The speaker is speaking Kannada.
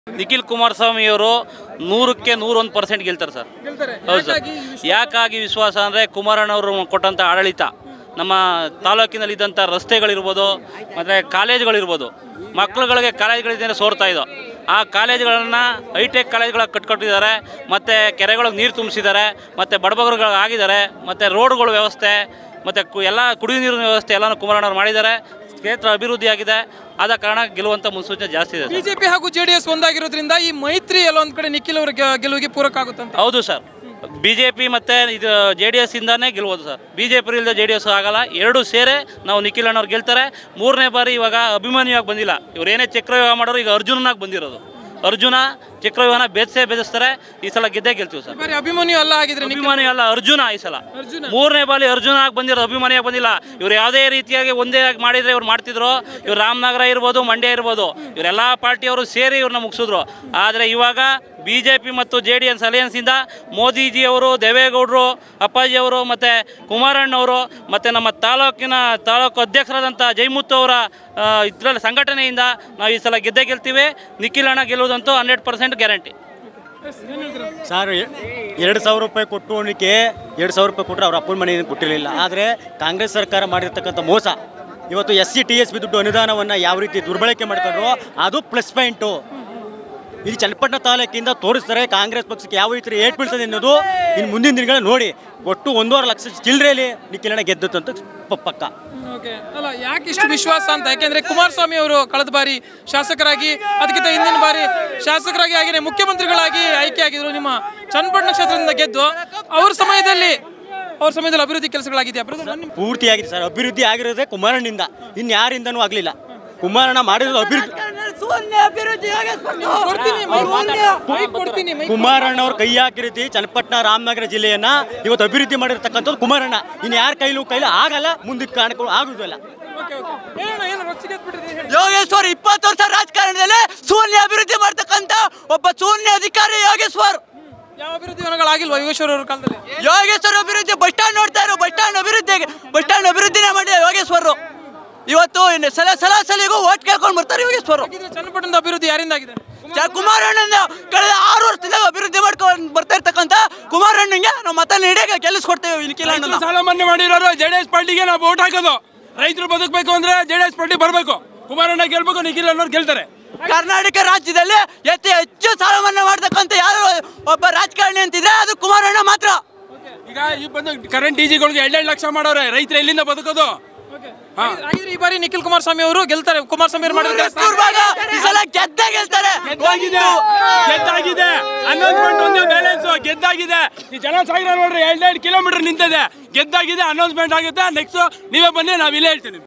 ನಿಖಿಲ್ ಕುಮಾರಸ್ವಾಮಿ ಅವರು ನೂರಕ್ಕೆ ನೂರೊಂದು ಪರ್ಸೆಂಟ್ ಗೆಲ್ತಾರೆ ಸರ್ ಗೆಲ್ತಾರೆ ಹೌದು ಸರ್ ಯಾಕಾಗಿ ಈ ವಿಶ್ವ- ಯಾಕಾಗಿ ವಿಶ್ವಾಸ ಅಂದರೆ ಕುಮಾರಣ್ಣವರು ಕೊಟ್ಟಂಥ ಆಡಳಿತ ನಮ್ಮ ತಾಲೂಕಿನಲ್ಲಿದ್ದಂಥ ರಸ್ತೆಗಳಿರ್ಬೋದು ಮತ್ತು ಕಾಲೇಜುಗಳಿರ್ಬೋದು ಮಕ್ಕಳುಗಳಿಗೆ ಕಾಲೇಜುಗಳಿಂದ ಸೋರ್ತಾ ಇದ್ದೋ ಆ ಕಾಲೇಜುಗಳನ್ನು ಹೈಟೆಕ್ ಕಾಲೇಜುಗಳಾಗಿ ಕಟ್ಕೊಟ್ಟಿದ್ದಾರೆ ಮತ್ತು ಕೆರೆಗಳಿಗೆ ನೀರು ತುಂಬಿಸಿದ್ದಾರೆ ಮತ್ತು ಬಡಬಗರುಗಳು ಆಗಿದ್ದಾರೆ ಮತ್ತು ರೋಡ್ಗಳ ವ್ಯವಸ್ಥೆ ಮತ್ತು ಕು ಎಲ್ಲ ಕುಡಿಯುವ ನೀರಿನ ವ್ಯವಸ್ಥೆ ಎಲ್ಲನೂ ಕುಮಾರಣ್ಣವ್ರು ಮಾಡಿದ್ದಾರೆ ಕ್ಷೇತ್ರ ಅಭಿವೃದ್ಧಿ ಆಗಿದೆ ಆದ ಕಾರಣ ಗೆಲ್ಲುವಂಥ ಮುನ್ಸೂಚನೆ ಜಾಸ್ತಿ ಇದೆ ಸರ್ ಬಿಜೆಪಿ ಹಾಗೂ ಜೆಡಿಎಸ್ ಒಂದಾಗಿರೋದ್ರಿಂದ ಈ ಮೈತ್ರಿ ಎಲ್ಲೊಂದ್ ಕಡೆ ನಿಖಿಲ್ ಅವರ ಗೆ- ಗೆಲುವಿಗೆ ಪೂರಕ ಆಗುತ್ತಂತ ಹೌದು ಸರ್ ಬಿ ಜೆ ಪಿ ಮತ್ತು ಇದು ಜೆ ಡಿ ಎಸ್ ಇಂದಾನೇ ಗೆಲ್ಬೋದು ಸರ್ ಬಿ ಜೆ ಪಿ ಇಲ್ಲದೆ ಜೆ ಡಿ ಎಸ್ ಆಗಲ್ಲ ಎರಡು ಸೇರೆ ನಾವು ನಿಖಿಲ್ ಅಣ್ಣವ್ರು ಗೆಲ್ತಾರೆ ಮೂರನೇ ಬಾರಿ ಇವಾಗ ಅಭಿಮಾನಿಯಾಗಿ ಬಂದಿಲ್ಲ ಇವ್ರು ಏನೇ ಚಕ್ರವ್ಯೂಹ ಮಾಡೋರು ಈಗ ಅರ್ಜುನನಾಗಿ ಬಂದಿರೋದು ಅರ್ಜುನ ಚಕ್ರವ್ಯೂಹನ ಬೆದಸೇ ಬೆದಸ್ತಾರೆ ಈ ಸಲ ಗೆದ್ದೇ ಗೆಲ್ತೀವಿ ಸರ್ ಬಾರಿ ಅಭಿಮನ್ಯು ಅಲ್ಲ ಆಗಿದ್ರೆ ನಿಖಿಲ್ ಅಭಿಮಾನಿ ಅಲ್ಲ ಅರ್ಜುನ ಈ ಸಲ ಅರ್ಜುನ ಮೂರನೇ ಬಾರಿ ಅರ್ಜುನ ಆಗಿ ಬಂದಿರೋದು ಅಭಿಮಾನಿಯಾಗಿ ಬಂದಿಲ್ಲ ಇವ್ರು ಯಾವುದೇ ರೀತಿಯಾಗಿ ಒಂದೇ ಆಗಿ ಮಾಡಿದ್ರೆ ಇವ್ರು ಮಾಡ್ತಿದ್ರು ಇವ್ರು ರಾಮನಗರ ಇರ್ಬೋದು ಮಂಡ್ಯ ಇರ್ಬೋದು ಇವರೆಲ್ಲ ಪಾರ್ಟಿಯವರು ಸೇರಿ ಇವ್ರನ್ನ ಮುಗಿಸಿದ್ರು ಆದರೆ ಇವಾಗ ಬಿ ಜೆ ಪಿ ಮತ್ತು ಜೆ ಡಿ ಎಸ್ ಅಲಯನ್ಸಿಂದ ಮೋದಿಜಿಯವರು ದೇವೇಗೌಡರು ಅಪ್ಪಾಜಿಯವರು ಮತ್ತು ಕುಮಾರಣ್ಣವರು ಮತ್ತು ನಮ್ಮ ತಾಲೂಕಿನ ತಾಲೂಕು ಅಧ್ಯಕ್ಷರಾದಂಥ ಜೈಮುತ್ತು ಅವರ ಇದರಲ್ಲಿ ಸಂಘಟನೆಯಿಂದ ನಾವು ಈ ಸಲ ಗೆದ್ದೇ ಗೆಲ್ತೀವಿ ನಿಖಿಲ್ ಅಣ್ಣ ಗೆಲ್ಲುವುದಂತೂ ಹಂಡ್ರೆಡ್ ಪರ್ಸೆಂಟ್ ಗ್ಯಾರಂಟಿ ಸರ್ ಎ- ಎರಡು ಸಾವಿರ ರೂಪಾಯಿ ಕೊಟ್ಟು ಅವನಿಗೆ ಎರಡು ಸಾವಿರ ರೂಪಾಯಿ ಕೊಟ್ಟರೆ ಅವ್ರ ಅಪ್ಪನ ಮನೆಯಿಂದ ಕೊಟ್ಟಿರಲಿಲ್ಲ ಆದರೆ ಕಾಂಗ್ರೆಸ್ ಸರ್ಕಾರ ಮಾಡಿರ್ತಕ್ಕಂಥ ಮೋಸ ಇವತ್ತು S C T S B ದುಡ್ಡು ಅನುದಾನವನ್ನು ಯಾವ ರೀತಿ ದುರ್ಬಳಕೆ ಮಾಡ್ಕೊಂಡ್ರು ಅದು ಪ್ಲಸ್ ಪಾಯಿಂಟು ಇದು ಚನ್ನಪಟ್ಟಣ ತಾಲೂಕಿಂದ ತೋರಿಸ್ತಾರೆ ಕಾಂಗ್ರೆಸ್ ಪಕ್ಷಕ್ಕೆ ಯಾವ ರೀತಿ ಏಟ್ ಬೀಳ್ತದೆ ಅನ್ನೋದು ಇನ್ನು ಮುಂದಿನ ದಿನಗಳಲ್ಲಿ ನೋಡಿ ಒಟ್ಟು ಒಂದೂವರೆ ಲಕ್ಷ ಚಿಲ್ಲರೆಯಲ್ಲಿ ನಿಖಿಲಣ್ಣ ಗೆದ್ದದ್ದು ಅಂತ ಪ- ಪಕ್ಕ ಓಕೆ ಅಲ್ಲ ಯಾಕೆ ಇಷ್ಟು ವಿಶ್ವಾಸ ಅಂತ ಯಾಕೆಂದ್ರೆ ಕುಮಾರಸ್ವಾಮಿ ಅವರು ಕಳೆದ ಬಾರಿ ಶಾಸಕರಾಗಿ ಅದಕ್ಕಿಂತ ಹಿಂದಿನ ಬಾರಿ ಶಾಸಕರಾಗಿ ಹಾಗೆ ಮುಖ್ಯಮಂತ್ರಿಗಳಾಗಿ ಆಯ್ಕೆ ಆಗಿದ್ರು ನಿಮ್ಮ ಚನ್ನಪಟ್ಟಣ ಕ್ಷೇತ್ರದಿಂದ ಗೆದ್ದು ಅವ್ರ ಸಮಯದಲ್ಲಿ ಅವ್ರ ಸಮಯದಲ್ಲಿ ಅಭಿವೃದ್ಧಿ ಕೆಲಸಗಳಾಗಿದೆಯಾ ಬ್ರದರ್ ಒಂದ್ ನಿಮಿಷ. ಪೂರ್ತಿ ಆಗಿದೆ ಸರ್ ಅಭಿವೃದ್ಧಿ ಆಗಿರೋದೇ ಕುಮಾರಣ್ಣನಿಂದ ಇನ್ನು ಯಾರಿಂದನೂ ಆಗಲಿಲ್ಲ ಕುಮಾರಣ್ಣ ಮಾಡಿರೋದು ಅಭಿವೃದ್ಧಿ ಕೊಡ್ತೀನಿ mic. mic ಕೊಡ್ತೀನಿ mic. ಕುಮಾರಣ್ಣ ಅವ್ರ ಕೈ ಹಾಕಿರೀತಿ ಚನ್ನಪಟ್ಟಣ ರಾಮನಗರ ಜಿಲ್ಲೆಯನ್ನ ಇವತ್ತು ಅಭಿವೃದ್ಧಿ ಮಾಡಿರ್ತಕ್ಕಂಥದ್ದು ಕುಮಾರಣ್ಣ ಇನ್ನು ಯಾರ ಕೈಲೂ ಕೈಲೂ ಆಗಲ್ಲ ಮುಂದಕ್ಕೆ ಕಾಣಕೊಂಡು ಆಗುದಿಲ್ಲ Okay, okay. ಹೇಳೋಣ, ಏನು ರೊಚ್ಚಿಗೆ ಎದ್ಬಿಟ್ಟಿದೆ, ಹೇಳಿ. ಯೋಗೇಶ್ವರ್ ಇಪ್ಪತ್ತು ವರ್ಷ ರಾಜಕಾರಣದಲ್ಲಿ ಶೂನ್ಯ ಅಭಿವೃದ್ಧಿ ಮಾಡ್ತಕ್ಕಂತ ಒಬ್ಬ ಶೂನ್ಯ ಅಧಿಕಾರಿ ಯೋಗೇಶ್ವರ್ ಯಾವ ಅಭಿವೃದ್ಧಿ ವನಗಳಾಗಿಲ್ವಾ ಯೋಗೇಶ್ವರ್ ಅವ್ರ ಕಾಲದಲ್ಲಿ ಯೋಗೇಶ್ವರ್ ಅಭಿವೃದ್ಧಿ ಬಸ್ ಸ್ಟ್ಯಾಂಡ್ ನೋಡ್ತಾ ಇರೋ ಬಸ್ ಸ್ಟ್ಯಾಂಡ್ ಅಭಿವೃದ್ಧಿ ಬಸ್ ಸ್ಟ್ಯಾಂಡ್ ಅಭಿವೃದ್ಧಿನೇ ಮಾಡಿದ ಯೋಗೇಶ್ವರ್ ಇವತ್ತು ಇನ್ನು ಸಲ ಸಲಸಲಿಗೂ ಓಟ್ ಕೇಳ್ಕೊಂಡು ಬರ್ತಾರೆ ಯೋಗೇಶ್ವರ್ ಹಾಗಿದ್ರೆ ಚನ್ನಪಟ್ಟಣದ ಅಭಿವೃದ್ಧಿ ಯಾರಿಂದ ಆಗಿದೆ ಕುಮಾರಣ್ಣನ ಕಳೆದ ಆರು ವರ್ಷದಿಂದ ಅಭಿವೃದ್ಧಿ ಮಾಡ್ಕೊಂಡು ಬರ್ತಾ ಇರ್ತಕ್ಕಂಥ ಕುಮಾರಣ್ಣಂಗೆ ನಾವು ಮತ ನೀಡಿ ಗೆಲ್ಲಿಸ್ಕೊಡ್ತೇವೆ ನಿಖಿಲ್ ಅಣ್ಣನ ಸಾಲ ಮನ್ನಾ ಮಾಡಿರೋರು ಜೆ ಡಿ ಎಸ್ ಪಾರ್ಟಿಗೆ ನಾವು ವೋಟ್ ಹಾಕೋದು ರೈತರು ಬದುಕಬೇಕು ಅಂದ್ರೆ ಜೆ ಡಿ ಎಸ್ ಪಾರ್ಟಿ ಬರಬೇಕು ಕುಮಾರಣ್ಣ ಗೆಲ್ಬೇಕು ನಿಖಿಲ್ ಅನ್ನೋರು ಗೆಲ್ತಾರೆ ಕರ್ನಾಟಕ ರಾಜ್ಯದಲ್ಲಿ ಅತಿ ಹೆಚ್ಚು ಸಾಲ ಮನ್ನಾ ಮಾಡ್ತಕ್ಕಂಥ ಯಾರು ಒಬ್ಬ ರಾಜಕಾರಣಿ ಅಂತಿದ್ರೆ ಅದು ಕುಮಾರಣ್ಣ ಮಾತ್ರ ಈಗ ಈ ಬಂದು ಕರೆಂಟ್ ಡಿ ಜಿಗಳಿಗೆ ಎರಡೆರಡು ಲಕ್ಷ ಮಾಡೋರೆ ರೈತರು ಎಲ್ಲಿಂದ ಬದುಕೋದು ಹಾ. ಹಾಗಿದ್ರೆ ಈ ಬಾರಿ ನಿಖಿಲ್ ಕುಮಾರಸ್ವಾಮಿ ಅವರು ಗೆಲ್ತಾರೆ ಕುಮಾರಸ್ವಾಮಿ ಅವರು ಮಾಡಿದ ಕೆಲಸ ಕಸ್ತೂರ್ಬಾಗ ಈ ಸಲ ಗೆದ್ದೇ ಗೆಲ್ತಾರೆ ಗೆದ್ದಾಗಿದೆ ಗೆದ್ದಾಗಿದೆ ಅನೌನ್ಸ್ಮೆಂಟ್ ಒಂದೇ ಬ್ಯಾಲೆನ್ಸ್ ಗೆದ್ದಾಗಿದೆ ಈ ಜನ ಸಾಗರ ನೋಡ್ರಿ ಎರಡೆರಡು ಕಿಲೋಮೀಟರ್ ನಿಂತಿದೆ ಗೆದ್ದಾಗಿದೆ ಅನೌನ್ಸ್ಮೆಂಟ್ ಆಗುತ್ತೆ ನೆಕ್ಸ್ಟ್ ನೀವೇ ಬನ್ನಿ ನಾವು ಇಲ್ಲೇ ಹೇಳ್ತೀನಿ